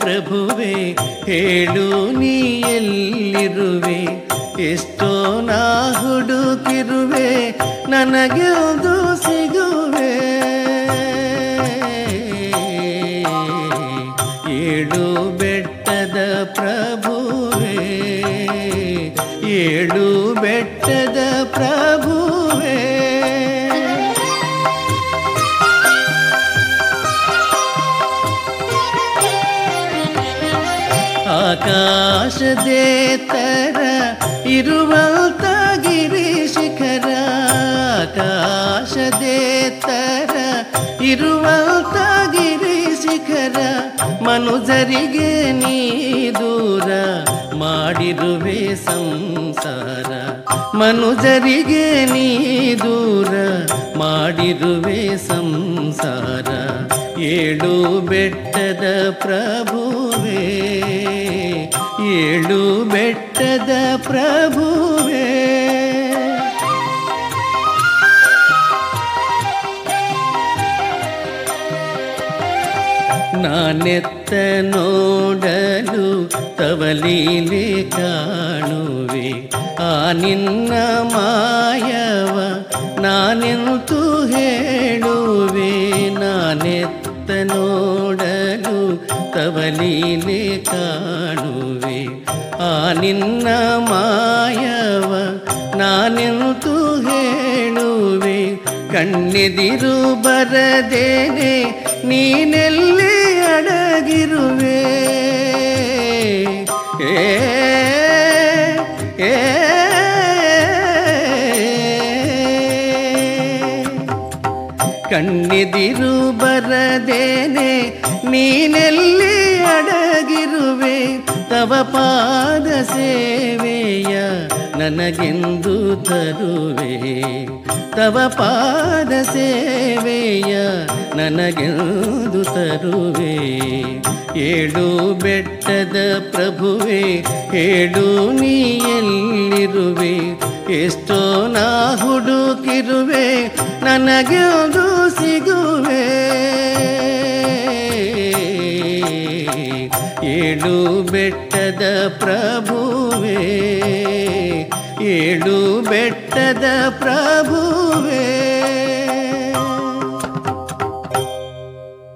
ಪ್ರಭುವೆ ಹೇಳು ನೀ ಎಲ್ಲಿರುವೆ ಎಷ್ಟೋ ನಾ ಹುಡುಕಿರುವೆ ನನಗೆ ಒಂದು ಸಿಗುವೆ ಏಳು ಬೆಟ್ಟದ ಪ್ರಭುವೆ ಏಳು ಬೆಟ್ಟದ ಪ್ರಭುವೆ ಆಕಾಶದೇ ತರ ಇರುವಂತ ಗಿರಿ ಶಿಖರ ಆಕಾಶದೇ ತರ ಇರುವಂತ ಗಿರಿ ಶಿಖರ ಮನುಜರಿಗೆ ನೀ ದೂರ ಮಾಡಿರುವೆ ಸಂಸಾರ ಮನುಜರಿಗೆ ನೀ ದೂರ ಮಾಡಿರುವೆ ಸಂಸಾರ ಏಳು ಬೆಟ್ಟದ ಪ್ರಭುವೇ ಏಳು ಬೆಟ್ಟದ ಪ್ರಭುವೇ ನಾನೆತ್ತ ನೋಡಲು ತವಲೀಲೆ ಕಾಣುವೆ ಆ ನಿನ್ನ ಮಾಯವ ನಾನೆಂತು ಹೇಳುವೆ ನಾನೆತ್ತ ನೋಡಲು ತವಲೀಲೆ ಕಾಣುವೆ ಆ ನಿನ್ನ ಮಾಯವ ನಾನೆಂತು ಹೇಳುವೆ ಕಣ್ಣೆದಿರು ಬರದೇನೆ ನೀನೆಲ್ಲಿ ಅಡಗಿರುವೆ ಏ ಏ ಕಣ್ಣೆದಿರು ಬರದೇನೆ ನೀನೆಲ್ಲಿ ಅಡಗಿರುವೆ ತವ ಪಾದ ಸೇವೆಯ ನನಗೆಂದು ತರುವೆ ತವ ಪಾದ ಸೇವೆಯ ನನಗೆಂದು ತರುವೆ ಏಳು ಬೆಟ್ಟದ ಪ್ರಭುವೆ ಹೇಳು ನೀ ಎಲ್ಲಿರುವೆ ಎಷ್ಟೋ ನಾ ಹುಡುಕಿರುವೆ ನನಗೆ ಒಂದು ಸಿಗುವೆ ಏಳು ಬೆಟ್ಟದ ಪ್ರಭುವೆ ಏಳು ಬೆಟ್ಟದ ಪ್ರಭುವೇ